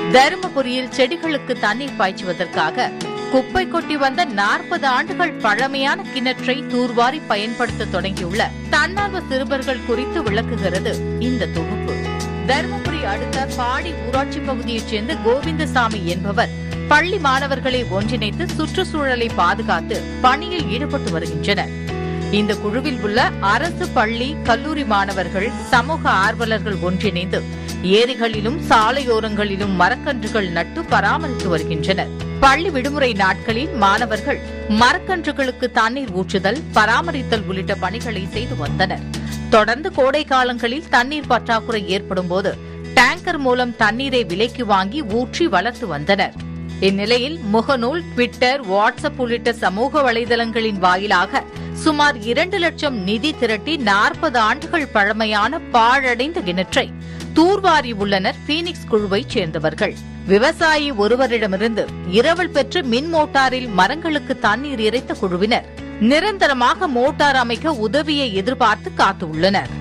தருமபுரியில் செடிகளுக்கு தண்ணீர் பாய்ச்சுவதற்காக குப்பை கொட்டி வந்த நாற்பது ஆண்டுகள் பழமையான கிணற்றை தூர்வாரி பயன்படுத்த தொடங்கியுள்ள தன்னார்வ சிறுவர்கள் குறித்து விளக்குகிறது இந்த தொகுப்பு தருமபுரி அடுத்த பாடி ஊராட்சி பகுதியைச் சேர்ந்த கோவிந்தசாமி என்பவர் பள்ளி மாணவர்களை ஒன்றிணைத்து சுற்றுச்சூழலை பாதுகாத்து பணியில் ஈடுபட்டு வருகின்றனர் இந்த குழுவில் உள்ள அரசு பள்ளி கல்லூரி மாணவர்கள் சமூக ஆர்வலர்கள் ஒன்றிணைந்து ஏரிகளிலும் சாலையோரங்களிலும் மரக்கன்றுகள் நட்டு பராமரித்து வருகின்றனர் பள்ளி விடுமுறை நாட்களில் மாணவர்கள் மரக்கன்றுகளுக்கு தண்ணீர் ஊற்றுதல் பராமரித்தல் உள்ளிட்ட பணிகளை செய்து வந்தனர் தொடர்ந்து கோடை காலங்களில் தண்ணீர் பற்றாக்குறை ஏற்படும் போது டேங்கர் மூலம் தண்ணீரை விலைக்கு வாங்கி ஊற்றி வளர்த்து வந்தனர் இந்நிலையில் முகநூல் ட்விட்டர் வாட்ஸ்அப் உள்ளிட்ட சமூக வலைதளங்களின் வாயிலாக சுமார் இரண்டு லட்சம் நிதி திரட்டி நாற்பது ஆண்டுகள் பழமையான பாழடைந்த கிணற்றை தூர்வாரி உள்ளனர் பீனிக்ஸ் குழுவைச் சேர்ந்தவர்கள் விவசாயி ஒருவரிடமிருந்து இரவல் பெற்று மின் மோட்டாரில் மரங்களுக்கு தண்ணீர் இறைத்த குழுவினர் நிரந்தரமாக மோட்டார் அமைக்க உதவியை எதிர்பார்த்து காத்துள்ளனர்